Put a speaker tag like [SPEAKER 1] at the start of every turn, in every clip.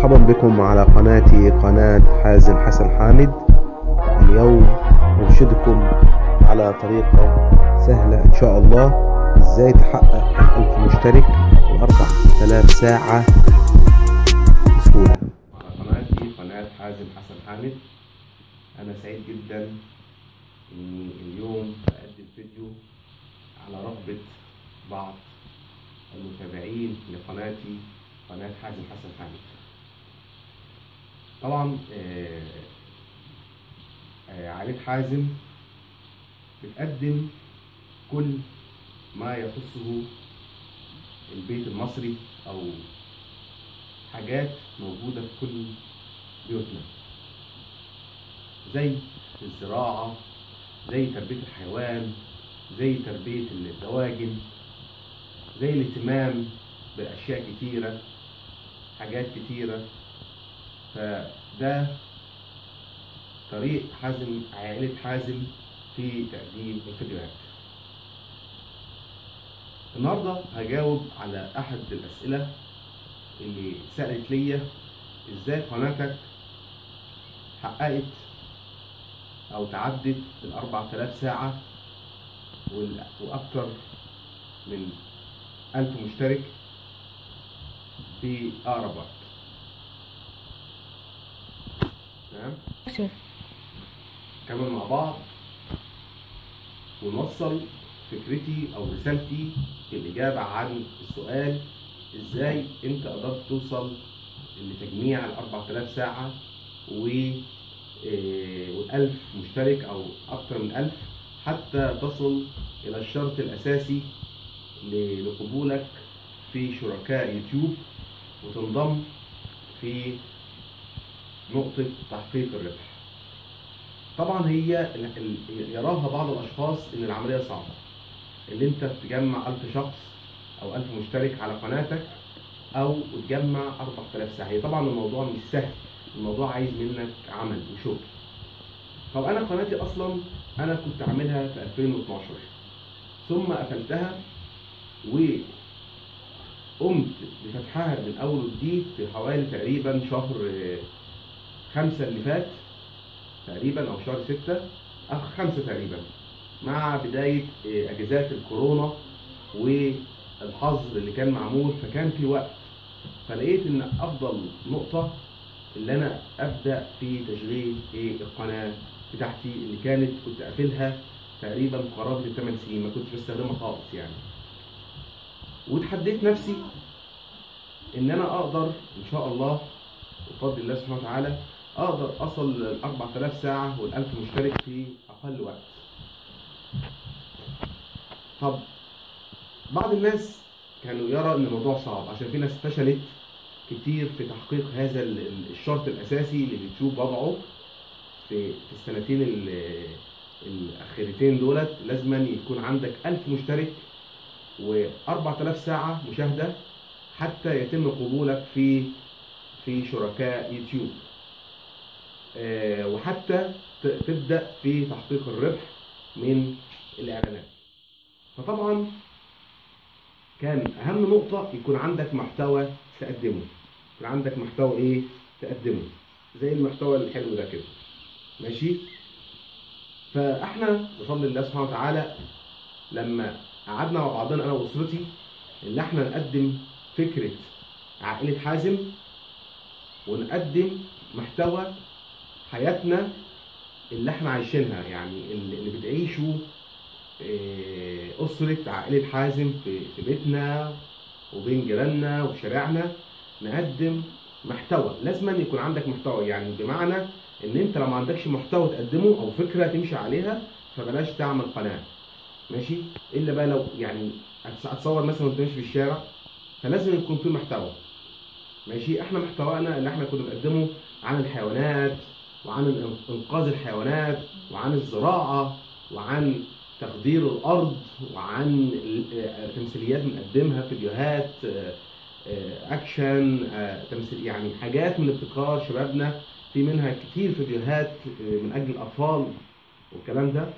[SPEAKER 1] مرحبا بكم على قناتي قناة حازم حسن حامد اليوم أرشدكم على طريقة سهلة إن شاء الله إزاي تحقق ألف مشترك وأربع آلاف ساعة بسهولة
[SPEAKER 2] على قناتي قناة حازم حسن حامد أنا سعيد جدا إني اليوم بقدم فيديو على رغبة بعض المتابعين لقناتي قناة حازم حسن حامد طبعا آه، آه، عائلة حازم بتقدم كل ما يخصه البيت المصري أو حاجات موجودة في كل بيوتنا زي الزراعة زي تربية الحيوان زي تربية الدواجن زي الاهتمام بأشياء كتيرة حاجات كتيرة فده طريق حازم عائلة حازم في تقديم الفيديوهات النهارده هجاوب على أحد الأسئلة اللي سألت ليا ازاي قناتك حققت او تعدت ال 4000 ساعة وال- واكتر من 1000 مشترك في اقرب وقت تمام كمان مع بعض ونوصل فكرتي او رسالتي في الاجابه عن السؤال ازاي انت قدرت توصل لتجميع ال 4000 ساعه و وال1000 مشترك او اكتر من 1000 حتى تصل الى الشرط الاساسي ل- لقبولك في شركاء يوتيوب وتنضم في نقطة تحقيق الربح. طبعا هي ال- ال- يراها بعض الاشخاص ان العملية صعبة. اللي انت تجمع 1000 شخص او 1000 مشترك على قناتك او تجمع 4000 ساعه هي طبعا الموضوع مش سهل الموضوع عايز منك عمل وشغل طب انا قناتي اصلا انا كنت عاملها في 2012 ثم قفلتها وقمت بفتحها من اول وجديد في حوالي تقريبا شهر آه، خمسة اللي فات تقريبا او شهر ستة أو خمسة تقريبا مع بداية آه، اجازات الكورونا والحظر اللي كان معمول فكان في وقت فلقيت ان افضل نقطة اللي انا ابدا في تشغيل ايه القناة بتاعتي اللي كانت كنت قافلها تقريبا قرابة الثمان سنين ما كنتش بستخدمها خالص يعني وتحديت نفسي ان انا اقدر ان شاء الله بفضل الله سبحانه وتعالى اقدر اصل لل 4000 ساعة وال 1000 مشترك في اقل وقت طب بعض الناس كانوا يرى ان الموضوع صعب عشان في ناس فشلت كتير في تحقيق هذا ال- ال- الشرط الاساسي اللي بتشوف وضعه في في السنتين ال- الاخيرتين دولت لازما يكون عندك 1000 مشترك و4000 ساعه مشاهده حتى يتم قبولك في في شركاء يوتيوب آه، وحتى ت- تبدا في تحقيق الربح من الاعلانات فطبعا كان اهم نقطه يكون عندك محتوى تقدمه يكون عندك محتوى ايه تقدمه زي المحتوى الحلو ده كده ماشي فاحنا بفضل الله سبحانه وتعالى لما قعدنا مع بعضنا انا واسرتي ان احنا نقدم فكره عائله حازم ونقدم محتوى حياتنا اللي احنا عايشينها يعني اللي اللي بتعيشه إيه، أسرة عائلة حازم في في بيتنا وبين جيراننا وفي شارعنا نقدم محتوى لازم أن يكون عندك محتوى يعني بمعنى ان انت لو ما عندكش محتوى تقدمه او فكره تمشي عليها فبلاش تعمل قناه ماشي الا بقى لو يعني هتس- هتصور مثلا وانت ماشي في الشارع فلازم يكون في محتوى ماشي احنا محتوانا اللي احنا كنا بنقدمه عن الحيوانات وعن الإن- انقاذ الحيوانات وعن الزراعه وعن تخدير الارض وعن ال- آه، تمثيليات بنقدمها فيديوهات آه، آه، اكشن آه، تمثيل يعني حاجات من ابتكار شبابنا في منها كتير فيديوهات آه، من اجل الاطفال والكلام ده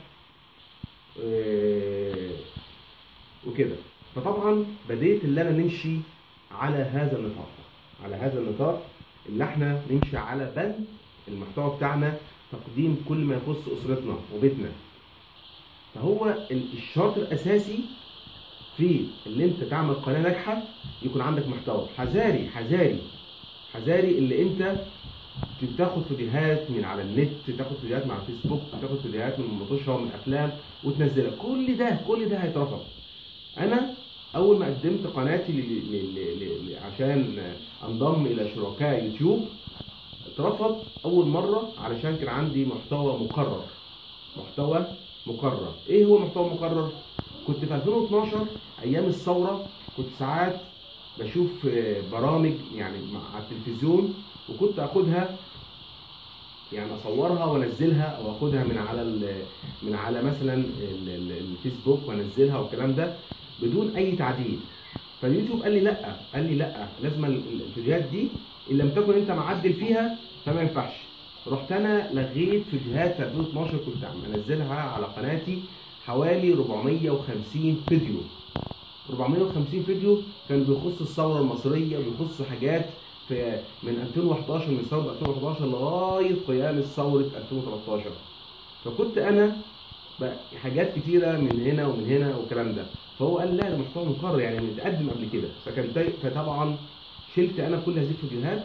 [SPEAKER 2] آه، وكده فطبعا بديت اللي انا نمشي على هذا النطاق على هذا النطاق اللي احنا نمشي على بند المحتوى بتاعنا تقديم كل ما يخص اسرتنا وبيتنا فهو ال- الشرط الاساسي في اللي انت تعمل قناه ناجحه يكون عندك محتوى حذاري حذاري حذاري اللي انت تاخد فيديوهات من على النت تاخد فيديوهات من على الفيسبوك تاخد فيديوهات من مطوشه من افلام وتنزلها كل ده كل ده هيترفض انا اول ما قدمت قناتي ل... ل... ل... ل... عشان انضم الى شركاء يوتيوب اترفض اول مره علشان كان عندي محتوى مكرر محتوى مكرر ايه هو محتوى مكرر كنت في 2012 ايام الثوره كنت ساعات بشوف آه، برامج يعني مع- على التلفزيون وكنت اخدها يعني اصورها وانزلها او اخدها من على ال- من على مثلا ال- ال- الفيسبوك وانزلها والكلام ده بدون اي تعديل فاليوتيوب قال لي لا قال لي لا لازم ال- ال- الفيديوهات دي ان لم تكن انت معدل فيها فما ينفعش رحت انا لغيت فيديوهات في 2012 كنت عم انزلها على قناتي حوالي 450 فيديو 450 فيديو كان بيخص الثوره المصريه بيخص حاجات في من 2011 من ثوره 2011 لغايه قيام ثوره 2013 فكنت انا بقى حاجات كتيره من هنا ومن هنا والكلام ده فهو قال لا ده محتوى مكرر يعني متقدم قبل كده فكان تا- فطبعا شلت انا كل هذه الفيديوهات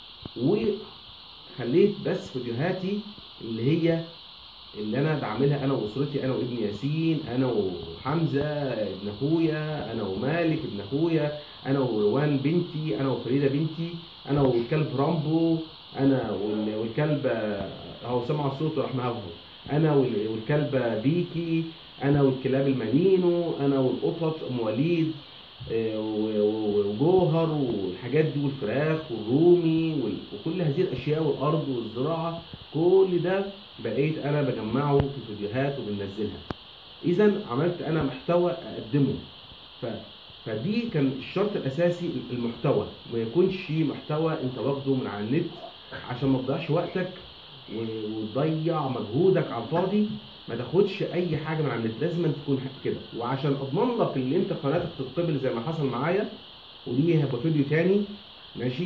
[SPEAKER 2] وخليت بس فيديوهاتي اللي هي اللي انا بعملها انا واسرتي انا وابن ياسين انا وحمزه ابن اخويا انا ومالك ابن اخويا انا وروان بنتي انا وفريده بنتي انا والكلب رامبو انا وال- والكلب اهو سمع الصوت راح مهوهو انا وال- والكلبه بيكي انا والكلاب المالينو انا والقطط ام وليد آه، و- و- وجوهر والحاجات دي والفراخ والرومي وال- وكل هذه الاشياء والارض والزراعه كل ده بقيت انا بجمعه في فيديوهات وبنزلها اذا عملت انا محتوى اقدمه ف فدي كان الشرط الاساسي المحتوى ما يكونش محتوى انت واخده من على النت عشان ما تضيعش وقتك و- وتضيع مجهودك على الفاضي ما تاخدش اي حاجه من على النت لازم تكون كده وعشان اضمن لك ان انت قناتك تتقبل زي ما حصل معايا ودي هيبقى فيديو تاني ماشي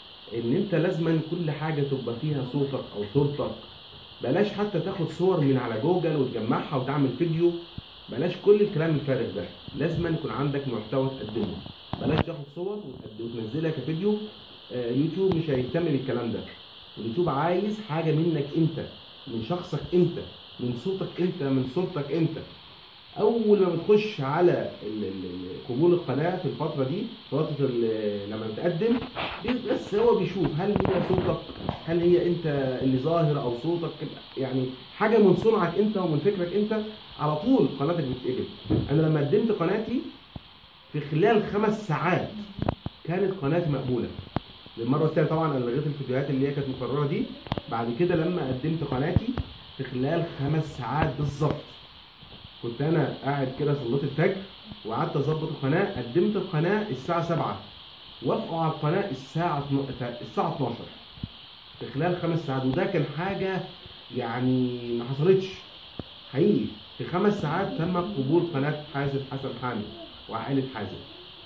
[SPEAKER 2] ان انت لازما كل حاجه تبقى فيها صوتك او صورتك بلاش حتى تاخد صور من على جوجل وتجمعها وتعمل فيديو بلاش كل الكلام الفارغ ده لازم يكون عندك محتوى تقدمه بلاش تاخد صور وتقد- وتنزلها كفيديو آه، يوتيوب مش هيهتم بالكلام ده اليوتيوب عايز حاجه منك انت من شخصك انت من صوتك انت من صورتك انت اول ما بتخش على ال- ال- ال- قبول القناه في الفتره دي فتره ال- لما بتقدم بي- بس هو بيشوف هل هي صوتك هل هي انت اللي ظاهر او صوتك يعني حاجه من صنعك انت ومن فكرك انت على طول قناتك بتتقبل انا لما قدمت قناتي في خلال خمس ساعات كانت قناتي مقبوله للمره الثانيه طبعا انا لغيت الفيديوهات اللي هي كانت مكرره دي بعد كده لما قدمت قناتي في خلال خمس ساعات بالظبط كنت انا قاعد كده صليت الفجر وقعدت اظبط القناه قدمت القناه الساعه 7 وافقوا على القناه الساعه اتنا- الساعه 12 في خلال خمس ساعات وده كان حاجه يعني ما حصلتش حقيقي في خمس ساعات تم قبول قناه حازم حسن حامد وعائله حازم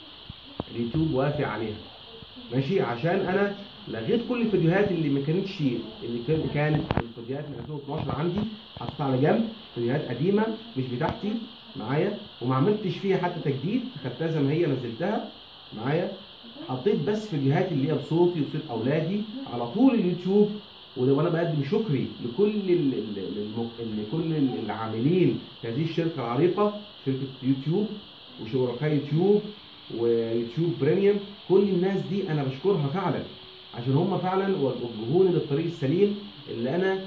[SPEAKER 2] اليوتيوب وافق عليها ماشي عشان انا لغيت كل الفيديوهات اللي ما كانتش اللي كان- كانت الفيديوهات من 2012 عندي حطيتها على جنب فيديوهات قديمه مش بتاعتي معايا وما عملتش فيها حتى تجديد خدتها زي ما هي نزلتها معايا حطيت بس فيديوهات اللي هي بصوتي وصوت اولادي على طول اليوتيوب وده وانا بقدم شكري لكل ال- ال- ال- الم- لكل العاملين في هذه الشركه العريقه شركه يوتيوب وشركاء يوتيوب ويوتيوب بريميوم كل الناس دي انا بشكرها فعلا عشان هم فعلا وجهوني للطريق السليم اللي انا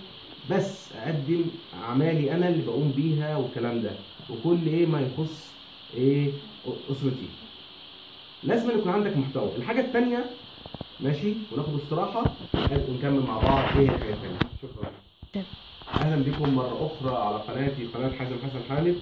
[SPEAKER 2] بس اقدم اعمالي انا اللي بقوم بيها والكلام ده وكل ايه ما يخص ايه اسرتي لازم يكون عندك محتوى الحاجه الثانيه ماشي وناخد استراحه ونكمل مع بعض ايه الحاجه الثانيه شكرا اهلا بكم مره اخرى على قناتي قناه حازم حسن حامد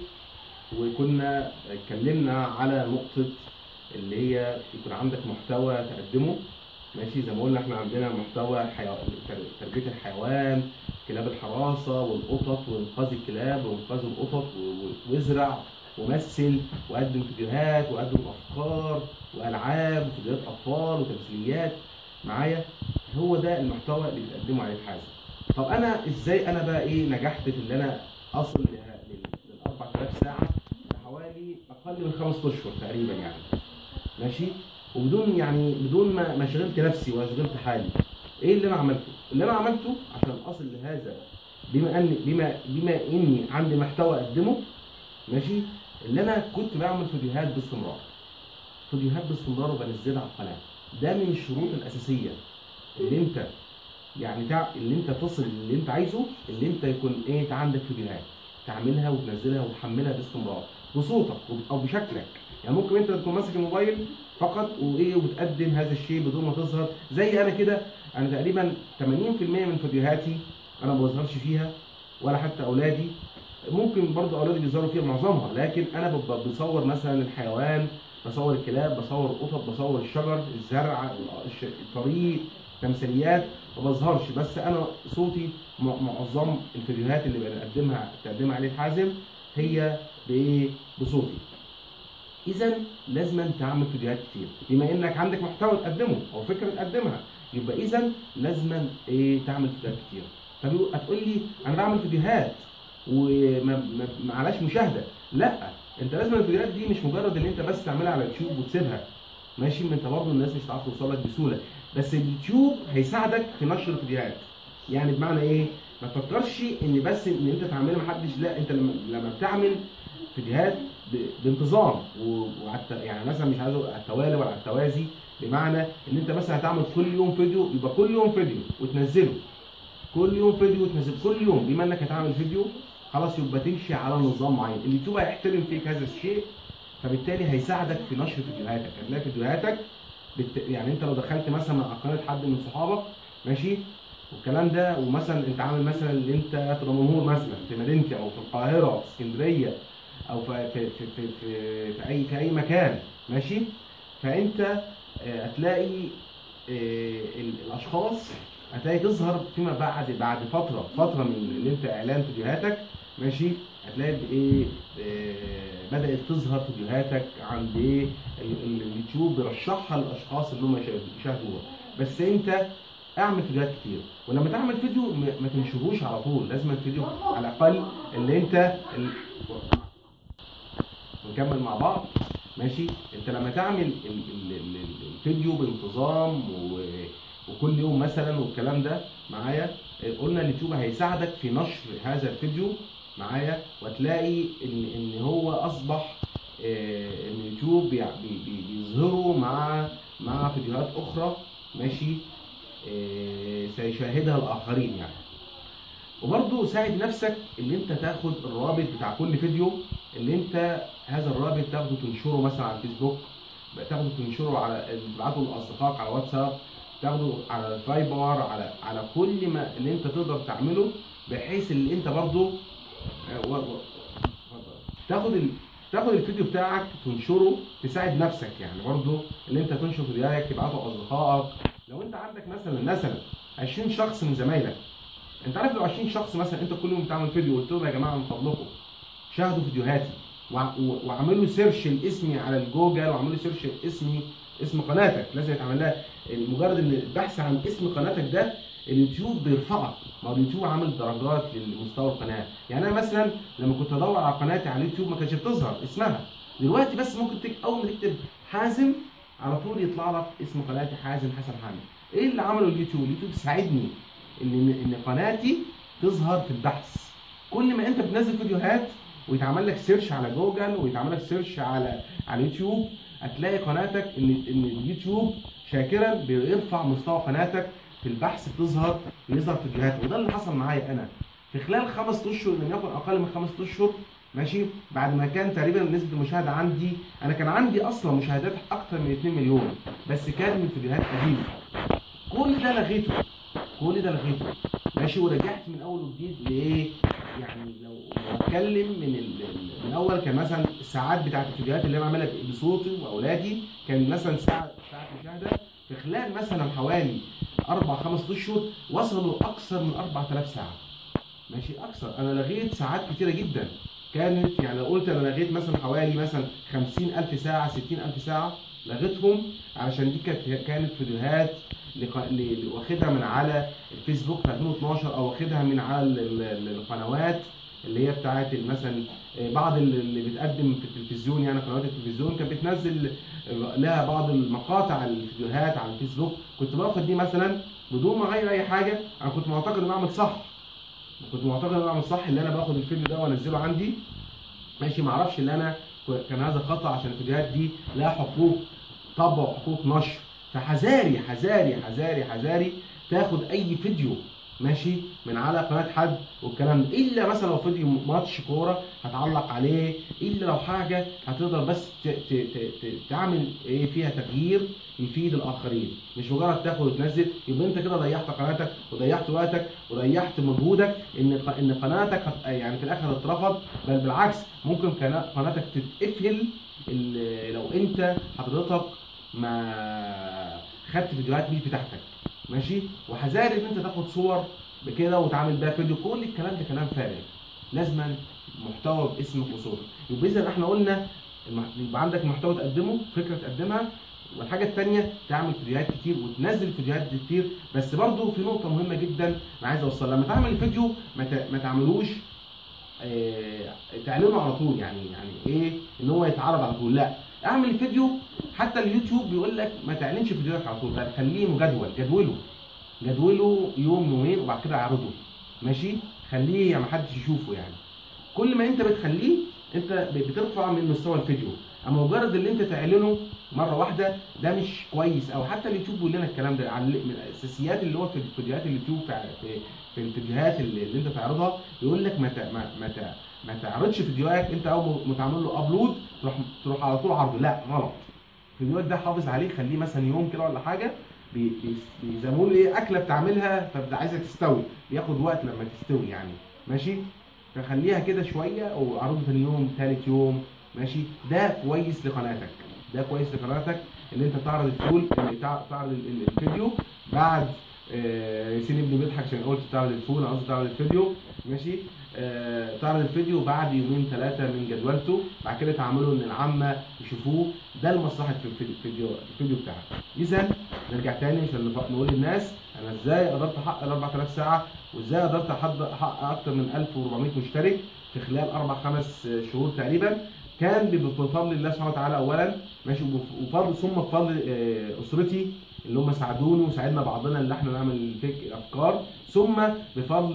[SPEAKER 2] وكنا اتكلمنا على نقطه اللي هي يكون عندك محتوى تقدمه ماشي زي ما قلنا احنا عندنا محتوى حيو... تر- تربيه الحيوان كلاب الحراسه والقطط وانقاذ الكلاب وانقاذ القطط و- و- وازرع ومثل وقدم فيديوهات وقدم افكار والعاب وفيديوهات اطفال وتمثيليات معايا هو ده المحتوى اللي بتقدمه عليه حازم طب انا ازاي انا بقى ايه نجحت في ان انا اصل لل لل 4000 ساعه حوالي اقل من خمس اشهر تقريبا يعني ماشي وبدون يعني بدون ما ما شغلت نفسي ولا شغلت حالي ايه اللي انا عملته اللي انا عملته عشان اصل لهذا بما ان بما بما اني عندي محتوى اقدمه ماشي اللي انا كنت بعمل فيديوهات باستمرار فيديوهات باستمرار وبنزلها على القناه ده من الشروط الاساسيه اللي انت يعني تع... اللي انت تصل اللي انت عايزه اللي انت يكون ايه انت عندك فيديوهات تعملها وتنزلها وتحملها باستمرار بصوتك او بشكلك يعني ممكن انت تكون ماسك الموبايل فقط وايه وبتقدم هذا الشيء بدون ما تظهر زي انا كده انا تقريبا 80% من فيديوهاتي انا ما بظهرش فيها ولا حتى اولادي ممكن برضو اولادي بيظهروا فيها معظمها لكن انا ببقى بصور مثلا الحيوان بصور الكلاب بصور القطط بصور الشجر الزرع الش- الطريق تمثيليات ما بظهرش بس انا صوتي م- معظم الفيديوهات اللي بقدمها تقدمها عليه حازم هي بايه بصوتي اذا لازم تعمل فيديوهات كتير بما انك عندك محتوى تقدمه او فكره تقدمها يبقى اذا لازم ايه تعمل فيديوهات كتير طب هتقول لي انا بعمل فيديوهات وما ما- معلاش مشاهده لا انت لازم الفيديوهات دي مش مجرد ان انت بس تعملها على اليوتيوب وتسيبها ماشي ما انت برضه الناس مش هتعرف توصل لك بسهوله بس اليوتيوب هيساعدك في نشر الفيديوهات يعني بمعنى ايه ما تفكرش ان بس ان انت تعملها محدش لا انت لما لما بتعمل فيديوهات ب- بانتظام و- وعلى الت- يعني مثلا مش عايز أقول على التوالي ولا على التوازي بمعنى ان انت مثلا هتعمل كل يوم فيديو يبقى كل يوم فيديو وتنزله كل يوم فيديو وتنزل كل يوم بما انك هتعمل فيديو خلاص يبقى تمشي على نظام معين اليوتيوب هيحترم فيك هذا الشيء فبالتالي هيساعدك في نشر فيديوهاتك هتلاقي فيديوهاتك بت... يعني انت لو دخلت مثلا على قناه حد من صحابك ماشي والكلام ده ومثلا انت عامل مثلا اللي انت في دمنهور مثلا في مدينتي او في القاهره او في اسكندريه او في في في في, في, في اي في اي مكان ماشي فانت آه، هتلاقي آه، ال- الاشخاص هتلاقي تظهر فيما بعد بعد فتره فتره من اللي انت اعلان فيديوهاتك ماشي هتلاقي بايه آه، بدات تظهر فيديوهاتك عند ايه ال- ال- اليوتيوب بيرشحها للاشخاص اللي هم يشاهد- يشاهدوها بس انت اعمل فيديوهات كتير ولما تعمل فيديو م- ما تنشروش على طول لازم الفيديو على الاقل اللي انت ال... نكمل مع بعض ماشي انت لما تعمل ال- ال- ال- ال- الفيديو بانتظام و... وكل يوم مثلا والكلام ده معايا قلنا اليوتيوب هيساعدك في نشر هذا الفيديو معايا وتلاقي ان ان هو اصبح آه، ان اليوتيوب بي- بي- بي- بيظهره مع مع فيديوهات اخرى ماشي آه، سيشاهدها الاخرين يعني وبرضه ساعد نفسك ان انت تاخد الرابط بتاع كل فيديو اللي انت هذا الرابط تاخده تنشره مثلا على الفيسبوك تاخده تنشره على تبعته لاصدقائك على واتساب تاخده على الفايبر على على كل ما اللي انت تقدر تعمله بحيث اللي انت برضه آه، و- و- تاخد ال... تاخد الفيديو بتاعك تنشره تساعد نفسك يعني برضه اللي انت تنشر فيديوهاتك تبعته لاصدقائك لو انت عندك مثلا مثلا 20 شخص من زمايلك انت عارف لو 20 شخص مثلا انت كل يوم بتعمل فيديو قلت لهم يا جماعه من فضلكم شاهدوا فيديوهاتي وع- و- واعملوا سيرش لاسمي على الجوجل واعملوا سيرش لاسمي اسم قناتك لازم يتعمل لها مجرد ان البحث عن اسم قناتك ده اليوتيوب بيرفعك ما هو اليوتيوب عامل درجات لمستوى القناه يعني انا مثلا لما كنت ادور على قناتي على اليوتيوب ما كانتش بتظهر اسمها دلوقتي بس ممكن تك اول ما تكتب حازم على طول يطلع لك اسم قناتي حازم حسن حامد ايه اللي عمله اليوتيوب اليوتيوب ساعدني ان ان قناتي تظهر في البحث كل ما انت بتنزل فيديوهات ويتعمل لك سيرش على جوجل ويتعمل لك سيرش على على اليوتيوب هتلاقي قناتك ان ان اليوتيوب شاكرا بيرفع مستوى قناتك في البحث بتظهر بيظهر فيديوهات وده اللي حصل معايا انا في خلال خمس اشهر لم يكن اقل من خمس اشهر ماشي بعد ما كان تقريبا نسبه المشاهده عندي انا كان عندي اصلا مشاهدات اكتر من 2 مليون بس كان من فيديوهات قديمه كل ده لغيته كل ده لغيته ماشي ورجعت من اول وجديد لايه يعني لو لو اتكلم من ال- ال- من اول كان مثلا الساعات بتاعت الفيديوهات اللي انا بعملها بصوتي واولادي كان مثلا ساعه ساعه مشاهده في خلال مثلا حوالي اربع خمس اشهر وصلوا اكثر من 4000 ساعه ماشي اكثر انا لغيت ساعات كتيره جدا كانت يعني لو قلت انا لغيت مثلا حوالي مثلا 50000 ساعه 60000 ساعه لغيتهم علشان دي كانت كانت فيديوهات لق- ل- واخدها من على الفيسبوك في 2012 او واخدها من على ال- ال- القنوات اللي هي بتاعت مثلا آه، بعض ال- اللي بتقدم في التلفزيون يعني قنوات التلفزيون كانت بتنزل لها بعض المقاطع الفيديوهات على الفيسبوك كنت باخد دي مثلا بدون ما اغير اي حاجه انا كنت معتقد ان أنا اعمل صح كنت معتقد ان أنا اعمل صح اللي انا باخد الفيديو ده وانزله عندي ماشي ما اعرفش ان انا كان هذا خطا عشان الفيديوهات دي لها حقوق طبع وحقوق نشر فحذاري حذاري حذاري حذاري تاخد اي فيديو ماشي من على قناه حد والكلام ده الا مثلا لو فيديو ماتش كوره هتعلق عليه الا لو حاجه هتقدر بس ت- ت- ت- ت- تعمل ايه فيها تغيير يفيد الاخرين مش مجرد تاخد وتنزل يبقى انت كده ضيعت قناتك وضيعت وقتك وضيعت مجهودك ان ق- ان قناتك هت- يعني في الاخر اترفض بل بالعكس ممكن قنا- قناتك تتقفل ال- لو انت حضرتك ما خدت فيديوهات مش بتاعتك ماشي وحذاري ان انت تاخد صور بكده وتعمل بيها فيديو كل الكلام ده كلام فارغ لازم محتوى باسمك وصورتك يبقى اذا احنا قلنا الم- يبقى عندك محتوى تقدمه فكره تقدمها والحاجه الثانيه تعمل فيديوهات كتير وتنزل فيديوهات كتير بس برضو في نقطه مهمه جدا انا عايز اوصلها لما تعمل فيديو ما ت- ما تعملوش آه، تعلنه على طول يعني يعني ايه ان هو يتعرض على طول لا اعمل فيديو حتى اليوتيوب بيقول لك ما تعلنش فيديوهات على طول لا خليه مجدول جدوله جدوله يوم يومين وبعد كده اعرضه ماشي خليه يعني محدش يشوفه يعني كل ما انت بتخليه انت بترفع من مستوى الفيديو اما مجرد اللي انت تعلنه مره واحده ده مش كويس او حتى اليوتيوب بيقول لنا الكلام ده عن من الاساسيات اللي هو في فيديوهات اليوتيوب في في, في الفيديوهات اللي, اللي انت تعرضها يقول لك ما ت- ما ما, ت- ما تعرضش فيديوهات انت اول ما تعمل له ابلود تروح تروح على طول عرضه لا غلط الفيديوهات ده حافظ عليه خليه مثلا يوم كده ولا حاجه بي- بي- بي- زي ما بيقولوا ايه اكله بتعملها فبدا عايزه تستوي بياخد وقت لما تستوي يعني ماشي فخليها كده شويه وعرضه ثاني يوم ثالث يوم ماشي ده كويس لقناتك ده كويس لقناتك ان انت تعرض الفول اللي تع- تعرض ال- ال- الفيديو بعد آه، ياسين ابني بيضحك عشان قلت تعرض الفول انا قصدي تعرض الفيديو ماشي آه، تعرض الفيديو بعد يومين ثلاثه من جدولته بعد كده تعملوا ان العامه يشوفوه ده لمصلحه في الفيديو الفيديو بتاعك اذا نرجع تاني عشان نف- نقول للناس انا ازاي قدرت احقق ال 4000 ساعه وازاي قدرت أحد- احقق اكتر من 1400 مشترك في خلال اربع خمس شهور تقريبا كان بفضل الله سبحانه وتعالى اولا ماشي وبف- وفضل ثم بفضل آه، اسرتي اللي هم ساعدوني وساعدنا بعضنا ان احنا نعمل فيك افكار ثم بفضل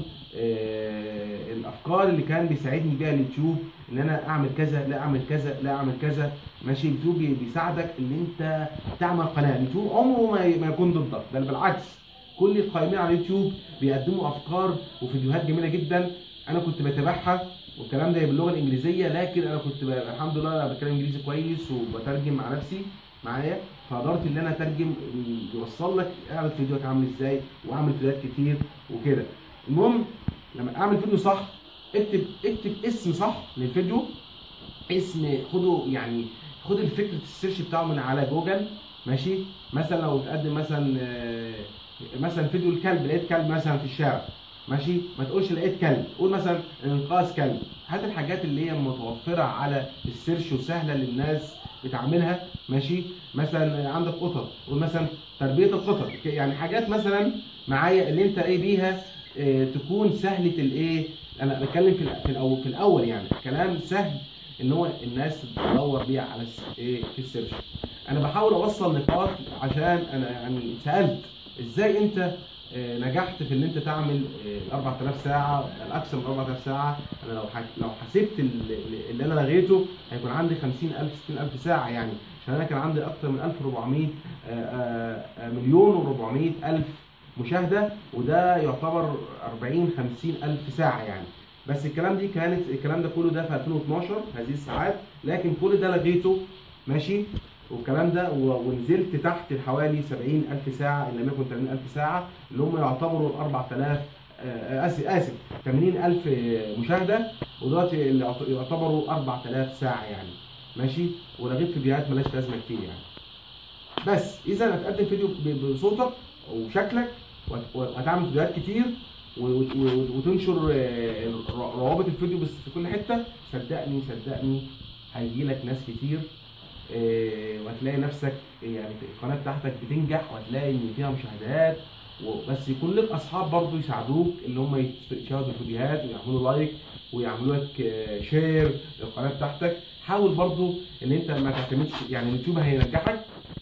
[SPEAKER 2] آه، الافكار اللي كان بيساعدني بيها اليوتيوب ان انا اعمل كذا لا اعمل كذا لا اعمل كذا ماشي اليوتيوب بي- بيساعدك ان انت تعمل قناه اليوتيوب عمره ما ي- ما يكون ضدك بل بالعكس كل القائمين على اليوتيوب بيقدموا افكار وفيديوهات جميله جدا انا كنت بتابعها والكلام ده باللغه الانجليزيه لكن انا كنت ب... الحمد لله انا بتكلم انجليزي كويس وبترجم مع نفسي معايا فقدرت ان انا اترجم يوصل لك اعرض فيديوهات عامل ازاي واعمل فيديوهات كتير وكده المهم لما اعمل فيديو صح اكتب اكتب اسم صح للفيديو اسم خده يعني خد الفكره السيرش بتاعه من على جوجل ماشي مثلا لو تقدم مثلا آه، مثلا فيديو الكلب لقيت كلب مثلا في الشارع ماشي ما تقولش لقيت كلب قول مثلا انقاذ كلب هات الحاجات اللي هي متوفره على السيرش وسهله للناس بتعملها ماشي مثلا عندك قطط قول مثلا تربيه القطط يعني حاجات مثلا معايا اللي انت ايه بيها اه تكون سهله الايه انا بتكلم في الأ- في الاول في الاول يعني كلام سهل ان هو الناس تدور بيه على الس- ايه في السيرش انا بحاول اوصل نقاط عشان انا يعني سالت ازاي انت آه، نجحت في ان انت تعمل ال 4000 ساعه الاكثر من 4000 ساعه انا لو ح- لو حسبت ال- اللي انا لغيته هيكون عندي 50000 60000 ساعه يعني عشان انا كان عندي اكثر من 1400 آه، آه، آه، مليون و400 الف مشاهده وده يعتبر 40 50 الف ساعه يعني بس الكلام دي كانت الكلام ده كله ده في 2012 هذه الساعات لكن كل ده لغيته ماشي والكلام ده و- ونزلت تحت حوالي 70 ألف ساعة إن لم يكن 80 ألف ساعة اللي هم يعتبروا ال 4000 آه، آسف آسف 80 ألف مشاهدة ودلوقتي اللي يعت- يعتبروا 4000 ساعة يعني ماشي ولغيت فيديوهات ملهاش لازمة كتير يعني بس إذا هتقدم فيديو ب- بصوتك وشكلك وهت- وهتعمل فيديوهات كتير و- و- و- وتنشر آه، روابط الفيديو بس في كل حتة صدقني صدقني هيجي لك ناس كتير إيه، وهتلاقي نفسك يعني في القناه بتاعتك بتنجح وهتلاقي ان فيها مشاهدات وبس يكون لك اصحاب برضو يساعدوك اللي هم يشاهدوا الفيديوهات ويعملوا لايك ويعملوا لك آه، شير للقناه بتاعتك حاول برضو ان انت ما تعتمدش يعني اليوتيوب هينجحك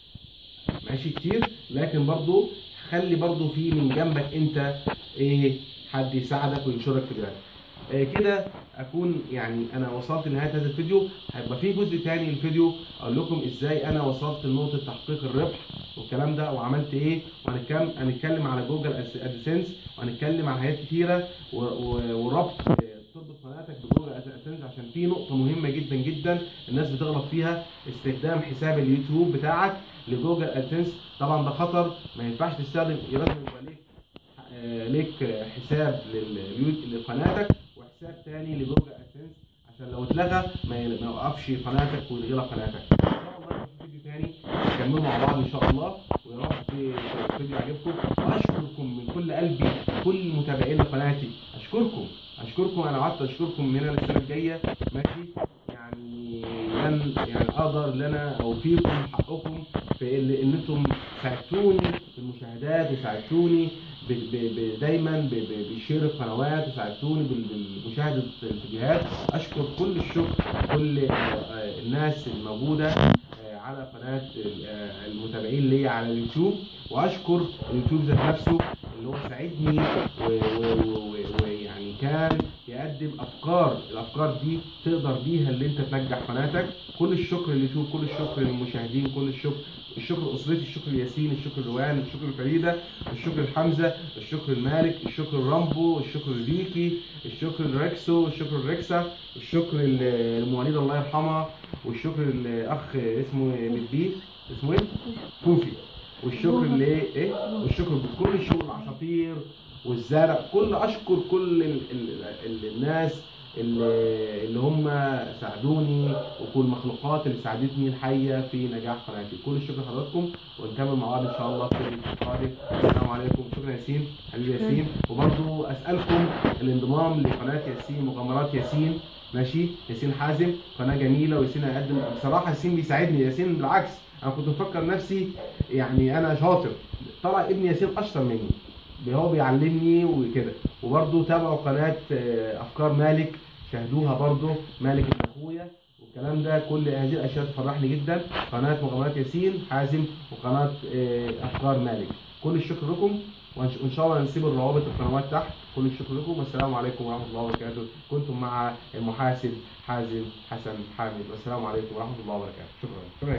[SPEAKER 2] ماشي كتير لكن برضو خلي برضو في من جنبك انت ايه حد يساعدك وينشرك فيديوهات آه كده اكون يعني انا وصلت لنهايه هذا الفيديو هيبقى في جزء تاني للفيديو اقول لكم ازاي انا وصلت لنقطه تحقيق الربح والكلام ده وعملت ايه وهنتكلم هنتكلم على جوجل ادسنس وهنتكلم عن حاجات كتيره و- و- وربط آه، تربط قناتك بجوجل ادسنس عشان في نقطه مهمه جدا جدا الناس بتغلط فيها استخدام حساب اليوتيوب بتاعك لجوجل ادسنس طبعا ده خطر ما ينفعش تستخدم لازم يبقى ليك آه، ليك حساب لليو- لقناتك وحساب تاني لجوجل ادسنس عشان لو اتلغى ما ي- ما يوقفش قناتك ويلغي لك قناتك ان شاء الله يبقى في فيديو تاني نكمله مع بعض ان شاء الله ويا رب الفيديو عجبكم واشكركم من كل قلبي كل متابعين لقناتي اشكركم اشكركم انا قعدت اشكركم من هنا للسنه الجايه ماشي يعني لن يعني اقدر لنا اوفيكم حقكم في ان إن انتم ساعدتوني في المشاهدات وساعدتوني ب- ب- ب- دايما ب- ب- بشير القنوات وساعدتوني بال- بمشاهده الفيديوهات اشكر كل الشكر كل آه، آه، الناس الموجوده آه، على قناه آه، المتابعين ليا على اليوتيوب واشكر اليوتيوب ذات نفسه اللي هو ساعدني و- و- و- ويعني كان يقدم افكار الافكار دي تقدر بيها اللي انت تنجح قناتك كل الشكر لليوتيوب كل الشكر للمشاهدين كل الشكر الشكر لاسرتي الشكر لياسين الشكر لروان الشكر لفريده الشكر لحمزه الشكر لمالك الشكر لرامبو الشكر لفيكي الشكر لريكسو الشكر لريكسا الشكر للمعيده الله يرحمها والشكر للاخ اسمه مدبيت اسمه ايه؟ فوفي والشكر لايه؟ والشكر بكل الشكر العصافير والزرع كل اشكر كل ال ال ال الناس اللي, اللي هم ساعدوني وكل المخلوقات اللي ساعدتني الحيه في نجاح قناتي كل الشكر لحضراتكم ونكمل مع بعض ان شاء الله في الفيديو القادم السلام عليكم شكرا ياسين حبيبي ياسين وبرضو اسالكم الانضمام لقناه ياسين مغامرات ياسين ماشي ياسين حازم قناه جميله وياسين هيقدم بصراحه ياسين بيساعدني ياسين بالعكس انا كنت مفكر نفسي يعني انا شاطر طلع ابن ياسين اشطر مني هو بيعلمني وكده وبرضه تابعوا قناه آه، افكار مالك شاهدوها برضه مالك ابن اخويا والكلام ده كل هذه الاشياء تفرحني جدا قناه مغامرات ياسين حازم وقناه آه، افكار مالك كل الشكر لكم وإن- وان شاء الله نسيب الروابط القنوات تحت كل الشكر لكم والسلام عليكم ورحمه الله وبركاته كنتم مع المحاسب حازم حسن حامد والسلام عليكم ورحمه الله وبركاته شكرا شكرا